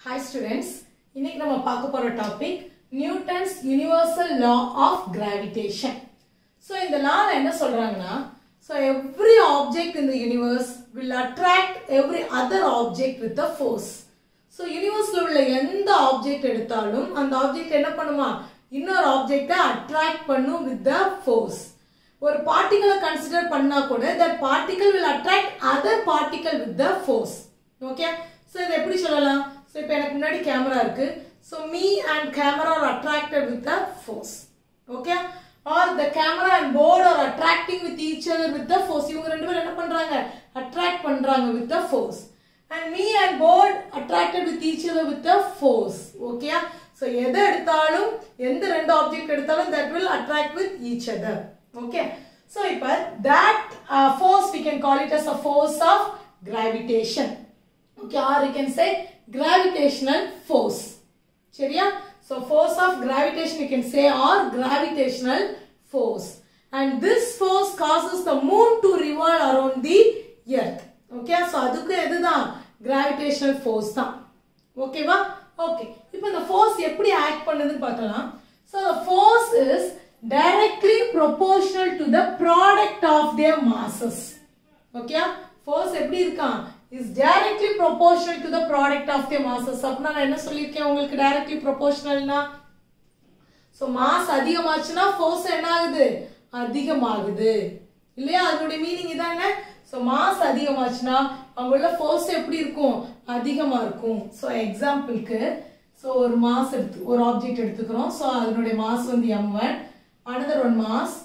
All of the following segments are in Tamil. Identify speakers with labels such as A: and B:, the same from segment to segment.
A: ஹாய் ஸ்டூடெண்ட்ஸ் இன்னைக்கு நம்ம பார்க்க போற topic Newton's universal law of gravitation so இந்த லால என்ன சொல்றாங்கன்னா so every object in the universe will attract every other object with a force so யூனிவர்ஸ்ல உள்ள எந்த ஆப்ஜெக்ட் எடுத்தாலும் அந்த ஆப்ஜெக்ட் என்ன பண்ணுமா இன்னொரு ஆப்ஜெக்டை அட்ராக்ட் பண்ணும் வித் த ஃபோர்ஸ் ஒரு பார்ட்டிகளை கன்சிடர் பண்ணா கூட that particle will attract other particle with the force okay so இதை எப்படி சொல்லலாம் ஸோ இப்போ எனக்கு முன்னாடி கேமரா இருக்கு so me and camera are attracted with the force okay are the camera and board are attracting with each other with the force இவங்க ரெண்டு பேரும் என்ன பண்றாங்க அட்ராக்ட் பண்றாங்க with the force and me and board attracted with each other with the force okay so எதை எடுத்தாலும் எந்த ரெண்டு ஆப்ஜெக்ட் எடுத்தாலும் that will attract with each other okay so இப்போ that force we can call it as a force of gravitation okay or you can say gravitational force சரியா so force of gravitation you can say or gravitational force and this force causes the moon to revolve around the earth okay so அதுக்கு எதுதான் gravitational force தான் ஓகேவா ஓகே இப்போ இந்த ஃபோர்ஸ் எப்படி ஆக்ட் பண்ணுதுன்னு பார்க்கலாம் so the force is directly proportional to the product of their masses okay force எப்படி இருக்கான் is directly proportional to the product of the masses அப்படின்னா நான் என்ன சொல்லியிருக்கேன் உங்களுக்கு டைரக்ட்லி ப்ரொபோர்ஷனல்னா ஸோ மாஸ் அதிகமாச்சுன்னா ஃபோர்ஸ் என்ன ஆகுது அதிகமாகுது இல்லையா அதனுடைய மீனிங் இதானே ஸோ மாஸ் அதிகமாச்சுன்னா அவங்க உள்ள ஃபோர்ஸ் எப்படி இருக்கும் அதிகமா இருக்கும் ஸோ எக்ஸாம்பிளுக்கு ஸோ ஒரு மாஸ் எடுத்து ஒரு ஆப்ஜெக்ட் எடுத்துக்கிறோம் ஸோ அதனுடைய மாஸ் வந்து M one another one mass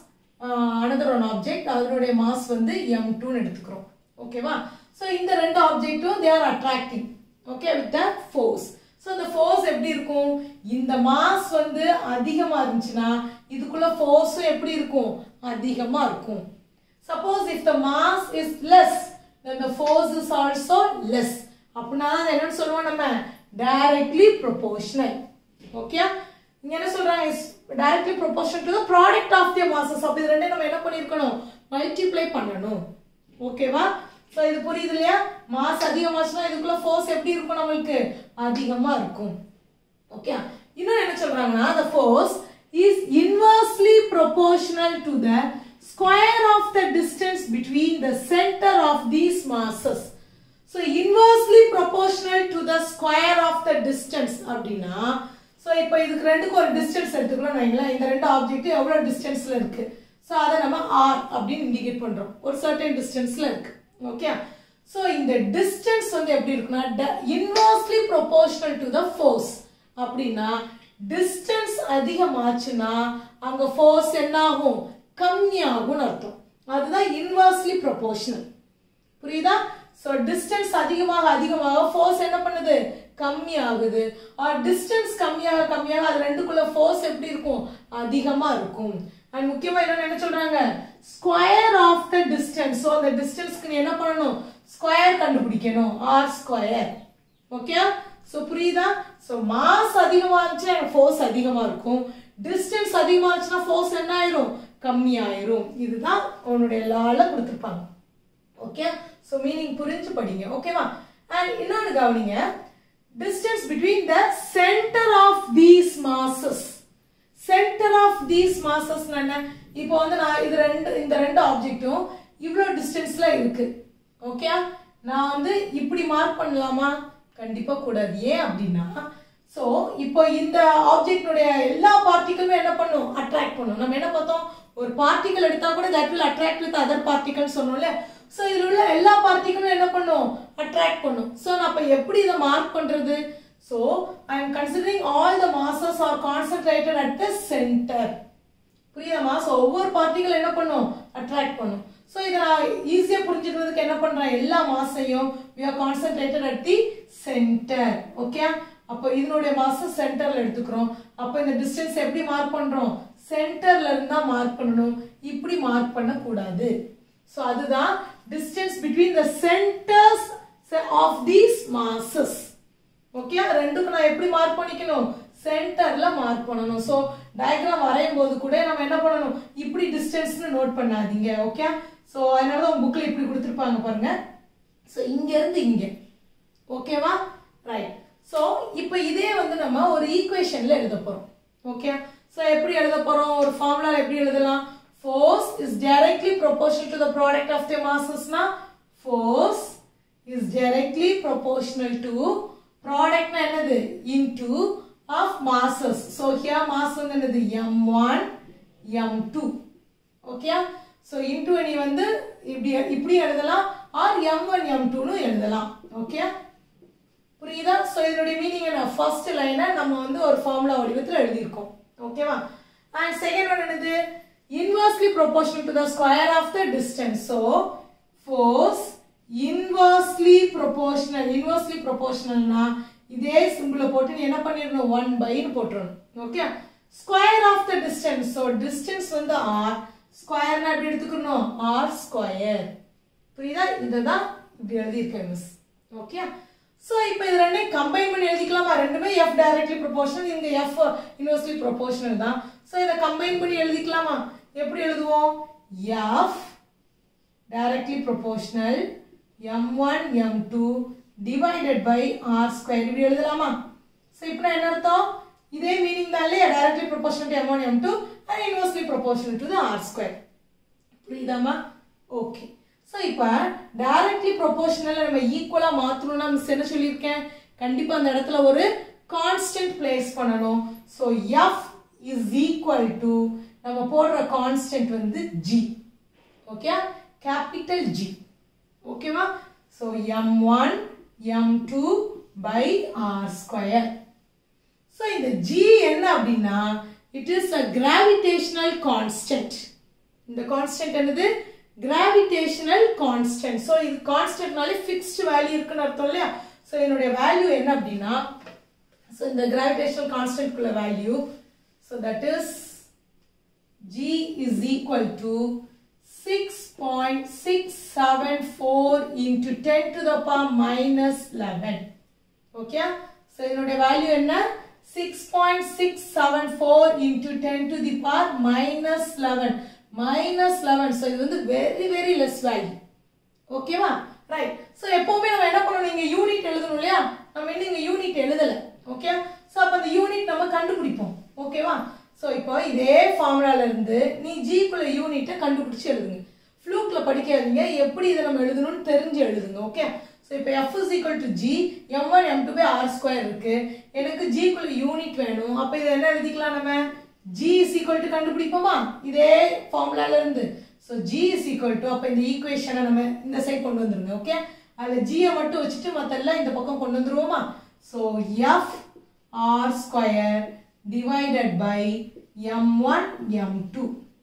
A: another one object அதனுடைய மாஸ் வந்து எம் டூன்னு எடுத்துக்கிறோம் ஓகேவா ஸோ இந்த ரெண்டு ஆப்ஜெக்ட்டும் they are attracting okay with the force so இந்த ஃபோர்ஸ் எப்படி இருக்கும் இந்த மாஸ் வந்து அதிகமாக இருந்துச்சுன்னா இதுக்குள்ள ஃபோர்ஸும் எப்படி இருக்கும் அதிகமாக இருக்கும் suppose if the mass is less then the force is also less அப்படின்னா என்னன்னு சொல்லுவோம் நம்ம டைரக்ட்லி ப்ரொபோர்ஷனல் ஓகே இங்க என்ன சொல்றாங்க is directly proportional to the product of the masses அப்படி இது ரெண்டையும் நம்ம என்ன பண்ணிருக்கணும் மல்டிப்ளை பண்ணணும் ஓகேவா ஸோ இது புரியுது இல்லையா மாஸ் அதிகமாச்சுன்னா இதுக்குள்ள ஃபோர்ஸ் எப்படி இருக்கும் நம்மளுக்கு அதிகமா இருக்கும் ஓகே இன்னும் என்ன சொல்றாங்கன்னா the force is inversely proportional to the square of the distance between the center of these masses so inversely proportional to the square of the distance அப்படின்னா ஸோ இப்போ இதுக்கு ரெண்டுக்கு ஒரு டிஸ்டன்ஸ் எடுத்துக்கணும் வைங்களேன் இந்த ரெண்டு ஆப்ஜெக்ட் எவ்வளோ டிஸ்டன்ஸ்ல இருக்கு ஸோ அதை நம்ம ஆர் அப்படின்னு இண்டிகேட் பண்றோம் ஒரு சர்டன் டிஸ்டன்ஸ்ல இருக்கு ஓகே ஸோ இந்த டிஸ்டன்ஸ் வந்து எப்படி இருக்குன்னா inversely proportional to the force அப்படின்னா டிஸ்டன்ஸ் அதிகமாச்சுன்னா அங்க ஃபோர்ஸ் என்ன ஆகும் கம்மியாகும்னு அர்த்தம் அதுதான் இன்வர்ஸ்லி ப்ரொபோர்ஷனல் புரியுதா ஸோ டிஸ்டன்ஸ் அதிகமாக அதிகமாக ஃபோர்ஸ் என்ன பண்ணுது கம்மி ஆகுது ஆர் டிஸ்டன்ஸ் கம்மியாக கம்மியாக அது ரெண்டுக்குள்ள ஃபோர்ஸ் எப்படி இருக்கும் அதிகமா இருக்கும் அண்ட் முக்கியமா என்ன என்ன சொல்றாங்க square of the distance so அந்த டிஸ்டன்ஸ்க்கு நீ என்ன பண்ணணும் ஸ்கொயர் கண்டுபிடிக்கணும் ஆர் ஸ்கொயர் ஓகே ஸோ புரியுதா ஸோ மாஸ் அதிகமா இருந்துச்சுன்னா ஃபோர்ஸ் அதிகமா இருக்கும் டிஸ்டன்ஸ் அதிகமா இருந்துச்சுன்னா ஃபோர்ஸ் என்ன ஆயிரும் கம்மி ஆயிரும் இதுதான் உன்னுடைய லால கொடுத்துருப்பாங்க ஓகே ஸோ மீனிங் புரிஞ்சு படிங்க ஓகேவா அண்ட் இன்னொன்று கவனிங்க distance between the centre of these masses centre of these masses என்ன இப்போ வந்து நான் இது ரெண்டு இந்த ரெண்டு ஆப்ஜெக்ட்டும் இவ்வளோ டிஸ்டன்ஸ்ல இருக்கு ஓகே நான் வந்து இப்படி மார்க் பண்ணலாமா கண்டிப்பா கூடாது ஏன் அப்படின்னா ஸோ இப்போ இந்த ஆப்ஜெக்டுடைய எல்லா பார்ட்டிகளுமே என்ன பண்ணும் அட்ராக்ட் பண்ணும் நம்ம என்ன பார்த்தோம் ஒரு பார்ட்டிகல் எடுத்தா கூட that will attract with other particle சொன்னோம்ல ஸோ இதில் உள்ள எல்லா பார்ட்டிகளும் என்ன பண்ணும் அட்ராக்ட் பண்ணும் ஸோ நான் அப்போ எப்படி இதை மார்க் பண்றது so I am considering all the masses are concentrated at the centre புரியுதா ஸோ ஒவ்வொரு பார்ட்டிகள் என்ன பண்ணும் அட்ராக்ட் பண்ணும் ஸோ இதை நான் ஈஸியாக புரிஞ்சுக்கிறதுக்கு என்ன பண்ணுறேன் எல்லா மாசையும் we are concentrated at the centre okay அப்போ இதனுடைய மாசம் சென்டர்ல எடுத்துக்கிறோம் அப்போ இந்த டிஸ்டன்ஸ் எப்படி மார்க் பண்றோம் சென்டர்ல இருந்தா மார்க் பண்ணணும் இப்படி மார்க் பண்ணக்கூடாது ஸோ அதுதான் distance between the centres of these masses okay ரெண்டுக்கும் நான் எப்படி மார்க் பண்ணிக்கணும் சென்டர்ல மார்க் பண்ணணும் ஸோ டயக்ராம் வரையும் போது கூட நம்ம என்ன பண்ணணும் இப்படி டிஸ்டன்ஸ்னு நோட் பண்ணாதீங்க ஓகே ஸோ அதனால தான் புக்கில் இப்படி கொடுத்துருப்பாங்க பாருங்க ஸோ இங்க இருந்து இங்க ஓகேவா ரைட் ஸோ இப்போ இதே வந்து நம்ம ஒரு ஈக்குவேஷன்ல எழுத போறோம் ஓகே ஸோ எப்படி எழுத போறோம் ஒரு ஃபார்முலா எப்படி எழுதலாம் force is directly proportional to the product of the மாசஸ்னா force is directly proportional to ப்ராடக்ட்னா என்னது into of masses so here mass வந்து என்னது m one m two okay so into நீ வந்து இப்படி இப்படி எழுதலாம் ஆர் எம் ஒன் எம் டூன்னு எழுதலாம் ஓகே புரியுதா ஸோ இதனுடைய மீனிங் என்ன ஃபர்ஸ்ட் லைனை நம்ம வந்து ஒரு ஃபார்முலா வடிவத்தில் எழுதியிருக்கோம் ஓகேவா அண்ட் செகண்ட் ஒன் என்னது inversely proportional to the square of the distance so force inversely proportional inversely ப்ரொபோர்ஷனல்னா இதே சிம்பிளை போட்டு நீ என்ன பண்ணிடணும் ஒன் பைன்னு போட்டுறணும் okay square of the distance so distance வந்து ஆர் ஸ்கொயர்னா எப்படி எடுத்துக்கணும் ஆர் ஸ்கொயர் புரியுதா இதை தான் இப்படி எழுதியிருக்கேன் மிஸ் ஓகே ஸோ இப்போ இது ரெண்டையும் கம்பைன் பண்ணி எழுதிக்கலாமா ரெண்டுமே எஃப் டைரக்ட்லி ப்ரொபோர்ஷனல் இங்க எஃப் யூனிவர்ஸ்லி ப்ரொபோர்ஷனல் தான் ஸோ இதை கம்பைன் பண்ணி எழுதிக்கலாமா எப்படி எழுதுவோம் F directly proportional m one m two divided by r square இப்படி எழுதலாமா ஸோ இப்போ என்ன அர்த்தம் இதே மீனிங் தான் இல்லையா directly proportional to m one m two and inversely proportional to the r square புரியுதாமா ஓகே ஸோ இப்போ டைரக்ட்லி ப்ரொபோர்ஷனல் நம்ம ஈக்குவலாக மாற்றணும்னா மிஸ் என்ன சொல்லியிருக்கேன் கண்டிப்பாக அந்த இடத்துல ஒரு கான்ஸ்டன்ட் பிளேஸ் பண்ணணும் so F is equal to நம்ம போடுற கான்ஸ்டன்ட் வந்து ஜி ஓகே கேபிட்டல் ஜி ஓகேவா so m one m two by r square so இந்த ஜி என்ன அப்படின்னா it is a gravitational constant இந்த கான்ஸ்டன்ட் என்னது கிராவிடேஷனல் கான்ஸ்டன்ட் ஸோ இது கான்ஸ்டன்ட்னாலே ஃபிக்ஸ்டு வேல்யூ இருக்குன்னு அர்த்தம் இல்லையா ஸோ என்னுடைய வேல்யூ என்ன அப்படின்னா ஸோ இந்த கிராவிடேஷனல் கான்ஸ்டன்ட்குள்ள value so that is G is equal to six point six seven four into ten to the power minus eleven okay so இதனுடைய வேல்யூ என்ன six point six seven four into ten to the power minus eleven minus eleven so இது வந்து வெரி வெரி லெஸ் வேல்யூ ஓகேவா ரைட் ஸோ எப்பவுமே நம்ம என்ன பண்ணணும் இங்க யூனிட் எழுதணும் இல்லையா நம்ம இன்னும் இங்க யூனிட் எழுதல ஓகே ஸோ அப்போ அந்த யூனிட் நம்ம கண்டுபிடிப்போம் ஓகேவா ஸோ இப்போ இதே ஃபார்முலால இருந்து நீ ஜிக்குள்ள யூனிட்டை கண்டுபிடிச்சு எழுதுங்க ஃப்ளூக்ல படிக்காதீங்க எப்படி இதை நம்ம எழுதணும்னு தெரிஞ்சு எழுதுங்க ஓகே ஸோ இப்போ F is equal to G m one m two by r square இருக்கு எனக்கு ஜிக்குள்ள யூனிட் வேணும் அப்போ இதை என்ன எழுதிக்கலாம் நம்ம ஜி இஸ் ஈக்குவல் டு கண்டுபிடிப்போமா இதே ஃபார்முலால இருந்து so G is equal to அப்போ இந்த ஈக்குவேஷனை நம்ம இந்த சைட் கொண்டு வந்துருங்க ஓகே அதில் ஜியை மட்டும் வச்சுட்டு மற்ற எல்லாம் இந்த பக்கம் கொண்டு வந்துருவோமா so F r square divided by m one m two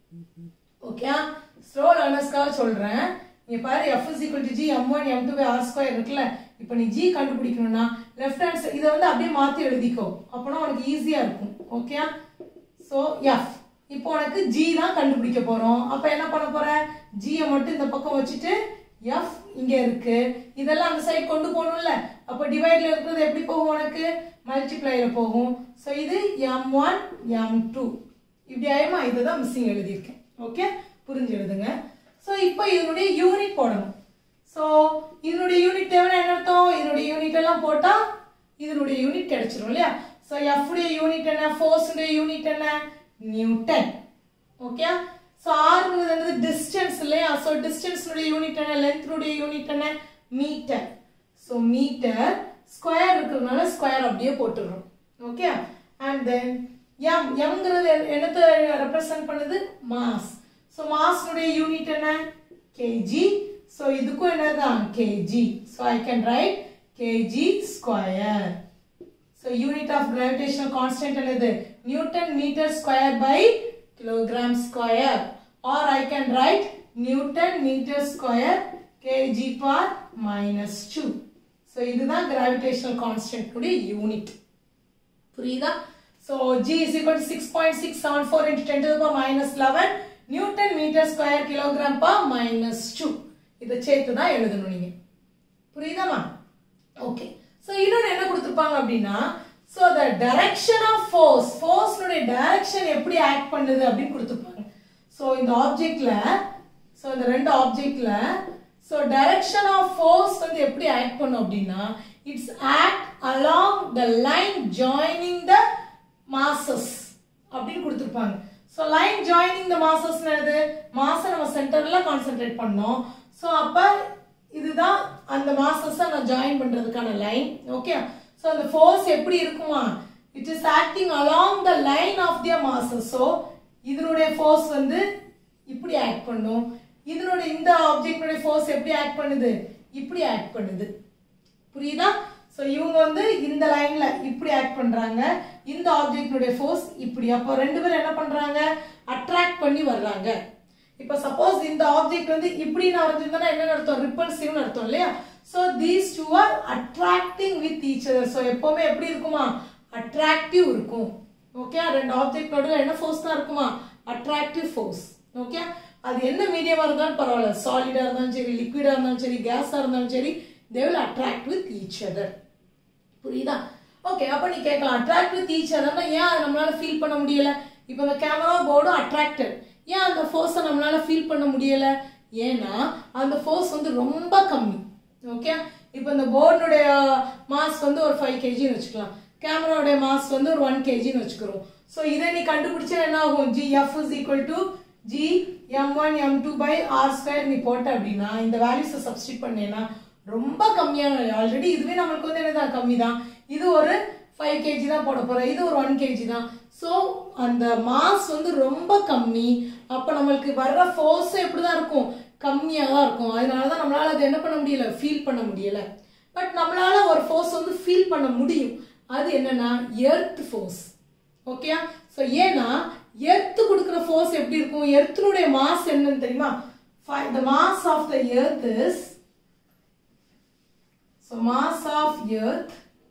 A: okay slow லேர்னர்ஸ்க்காக சொல்றேன் இங்க பாரு F is equal to G m one m two by r square இருக்குல்ல இப்போ நீ ஜி கண்டுபிடிக்கணும்னா லெஃப்ட் ஹேண்ட் சைடு இதை வந்து அப்படியே மாத்தி எழுதிக்கோ அப்போனா உனக்கு ஈஸியா இருக்கும் ஓகே ஸோ எஃப் இப்போ உனக்கு ஜி தான் கண்டுபிடிக்க போறோம் அப்போ என்ன பண்ண போற ஜியை மட்டும் இந்த பக்கம் வச்சுட்டு எஃப் இங்க இருக்கு இதெல்லாம் அந்த சைடு கொண்டு போகணும்ல அப்போ டிவைட்ல இருக்கிறது எப்படி போகும் உனக்கு மல்டிப்ளைல போகும் ஸோ இது எம் ஒன் எம் டூ இப்படி ஆயுமா இதை தான் மிஸ்ஸிங் எழுதியிருக்கேன் ஓகே புரிஞ்சு எழுதுங்க ஸோ இப்போ இதனுடைய யூனிட் போடணும் ஸோ இதனுடைய யூனிட் தேவைன்னா என்ன அர்த்தம் இதனுடைய யூனிட் எல்லாம் போட்டா இதனுடைய யூனிட் கிடைச்சிரும் இல்லையா ஸோ எஃப் உடைய யூனிட் என்ன ஃபோர்ஸ் உடைய யூனிட் என்ன நியூட்டன் ஓகே ஸோ ஆறுங்கிறது என்னது டிஸ்டன்ஸ் இல்லையா ஸோ டிஸ்டன்ஸ்னுடைய யூனிட் என்ன லென்த்னுடைய யூனிட் என்ன மீட்டர் ஸோ மீட்டர் ஸ்கொயர் இருக்கிறதுனால ஸ்கொயர் அப்படியே போட்டுடுறோம் ஓகே அண்ட் தென் எம் எம்ங்கிறது என்னத்தை ரெப்ரசன்ட் பண்ணுது மாஸ் ஸோ மாஸ்னுடைய யூனிட் என்ன கேஜி ஸோ இதுக்கும் என்னதான் kg so I can write kg square so unit of gravitational constant என்னது newton metre square by kilogram square r I can write newton metre square kg bar minus two so இதுதான் கிராவிடேஷனல் கான்ஸ்டன்ட் உடைய யூனிட் புரியுதா so G is equal to six point six seven four into ten to minus eleven newton metre square kilogram bar minus two இதை சேர்த்து தான் எழுதணும் நீங்க புரியுதாமா ஓகே ஸோ இன்னொன்று என்ன கொடுத்துருப்பாங்க அப்படின்னா so the direction of force ஃபோர்ஸ்னுடைய டைரக்ஷன் எப்படி ஆக்ட் பண்ணுது அப்படின்னு கொடுத்துருப்பாங்க ஸோ இந்த ஆப்ஜெக்ட்ல ஸோ இந்த ரெண்டு ஆப்ஜெக்ட்ல ஸோ டைரக்ஷன் ஆஃப் ஃபோர்ஸ் வந்து எப்படி ஆக்ட் பண்ணும் அப்படின்னா it's act along the line joining the masses அப்படின்னு கொடுத்துருப்பாங்க so line joining the masses என்னது மாசம் நம்ம சென்டர்ல கான்சென்ட்ரேட் பண்ணோம் ஸோ அப்ப இதுதான் அந்த மாசஸை நான் ஜாயின் பண்றதுக்கான லைன் ஓகே ஸோ அந்த ஃபோர்ஸ் எப்படி இருக்குமா it is acting along the line of their masses so இதனுடைய ஃபோர்ஸ் வந்து இப்படி ஆக்ட் பண்ணும் இதனுடைய இந்த ஆப்ஜெக்டுடைய ஃபோர்ஸ் எப்படி ஆக்ட் பண்ணுது இப்படி ஆக்ட் பண்ணுது புரியுதா ஸோ இவங்க வந்து இந்த லைன்ல இப்படி ஆக்ட் பண்றாங்க இந்த ஆப்ஜெக்டுடைய ஃபோர்ஸ் இப்படி அப்போ ரெண்டு பேரும் என்ன பண்றாங்க அட்ராக்ட் பண்ணி வர்றாங்க இப்போ சப்போஸ் இந்த ஆப்ஜெக்ட் வந்து இப்படி நான் வரைஞ்சிருந்தா என்ன அர்த்தம் ரிப்பல்சிவ்னு அர்த்தம் இல்லையா so these two are attracting with each other so எப்பவுமே எப்படி இருக்குமா அட்ராக்டிவ் இருக்கும் ஓகே ரெண்டு ஆப்ஜெக்ட் நடுவில் என்ன ஃபோர்ஸ் தான் இருக்குமா அட்ராக்டிவ் ஃபோர்ஸ் ஓகே அது என்ன மீடியமா இருந்தாலும் பரவாயில்ல சாலிடா இருந்தாலும் சரி லிக்விடா இருந்தாலும் சரி கேஸா இருந்தாலும் சரி they will attract with each other புரியுதா ஓகே அப்ப நீ கேட்கலாம் அட்ராக்ட் வித் ஈச் அதர்னா ஏன் அதை நம்மளால ஃபீல் பண்ண முடியல இப்போ இந்த கேமரா போர்டும் அட்ராக்டட் ஏன் அந்த ஃபோர்ஸை நம்மளால ஃபீல் பண்ண முடியல ஏன்னா அந்த ஃபோர்ஸ் வந்து ரொம்ப கம்மி ஓகே இப்போ இந்த போர்டுடைய மாஸ் வந்து ஒரு ஃபைவ் கேஜின்னு வச்சுக்கலாம் கேமராவுடைய மாஸ் வந்து ஒரு ஒன் கேஜின்னு வச்சுக்கிறோம் ஸோ இதை நீ கண்டுபிடிச்சா என்ன ஆகும் G F is equal to G m one m two by r square நீ போட்ட அப்படின்னா இந்த வேல்யூஸை சப்ஸ்டிட் பண்ணேன்னா ரொம்ப கம்மியான ஆல்ரெடி இதுவே நம்மளுக்கு வந்து என்னதான் கம்மி தான் இது ஒரு ஃபைவ் கேஜி தான் போட போறோம் இது ஒரு ஒன் கேஜி தான் ஸோ அந்த மாஸ் வந்து ரொம்ப கம்மி அப்போ நம்மளுக்கு வர்ற ஃபோர்ஸ் எப்படி தான் இருக்கும் கம்மியாக தான் இருக்கும் அதனால தான் நம்மளால அதை என்ன பண்ண முடியல ஃபீல் பண்ண முடியல பட் நம்மளால ஒரு ஃபோர்ஸ் வந்து ஃபீல் பண்ண முடியும் அது என்னன்னா எர்த் ஃபோர்ஸ் ஓகே ஸோ ஏன்னா எர்த் கொடுக்குற ஃபோர்ஸ் எப்படி இருக்கும் எர்த்தினுடைய மாஸ் என்னன்னு தெரியுமா the mass of the earth is so mass of earth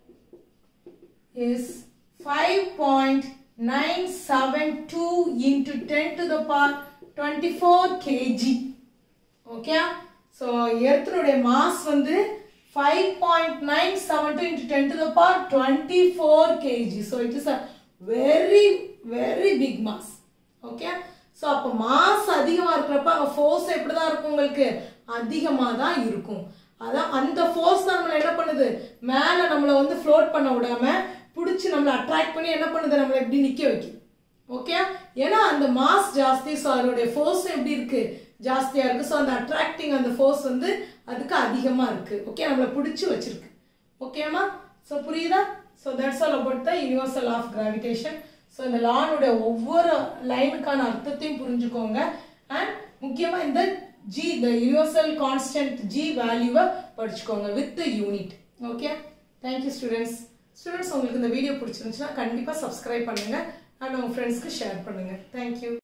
A: is five point nine seven two into ten to the bar twenty four kg okay so எர்த்தினுடைய மாஸ் வந்து five point nine seven two into ten to the bar twenty four kg so it is a very very big mass okay so அப்போ மாஸ் அதிகமாக இருக்கிறப்ப அங்கே ஃபோர்ஸ் எப்படி தான் இருக்கும் உங்களுக்கு அதிகமாக தான் இருக்கும் அதான் அந்த ஃபோர்ஸ் தான் நம்மளை என்ன பண்ணுது மேலே நம்மளை வந்து ஃப்ளோட் பண்ண விடாம பிடிச்சி நம்மளை அட்ராக்ட் பண்ணி என்ன பண்ணுது நம்மளை எப்படி நிற்க வைக்கும் ஓகே ஏன்னா அந்த மாஸ் ஜாஸ்தி ஸோ அதனுடைய ஃபோர்ஸ் எப்படி இருக்கு ஜாஸ்தியாக இருக்கு ஸோ அந்த அட்ராக்டிங் அந்த ஃபோர்ஸ் வந்து அதுக்கு அதிகமாக இருக்கு ஓகே நம்மளை பிடிச்சி வச்சிருக்கு ஓகேம்மா ஸோ புரியுதா so that's all about the universal of gravitation so இந்த லானுடைய ஒவ்வொரு லைனுக்கான அர்த்தத்தையும் புரிஞ்சுக்கோங்க அண்ட் முக்கியமாக இந்த G the universal constant G வேல்யூவை படிச்சுக்கோங்க with the unit okay thank you students students உங்களுக்கு இந்த வீடியோ பிடிச்சிருந்துச்சுன்னா கண்டிப்பாக சப்ஸ்கிரைப் பண்ணுங்க அண்ட் உங்கள் ஃப்ரெண்ட்ஸ்க்கு ஷேர் பண்ணுங்க தேங்க்யூ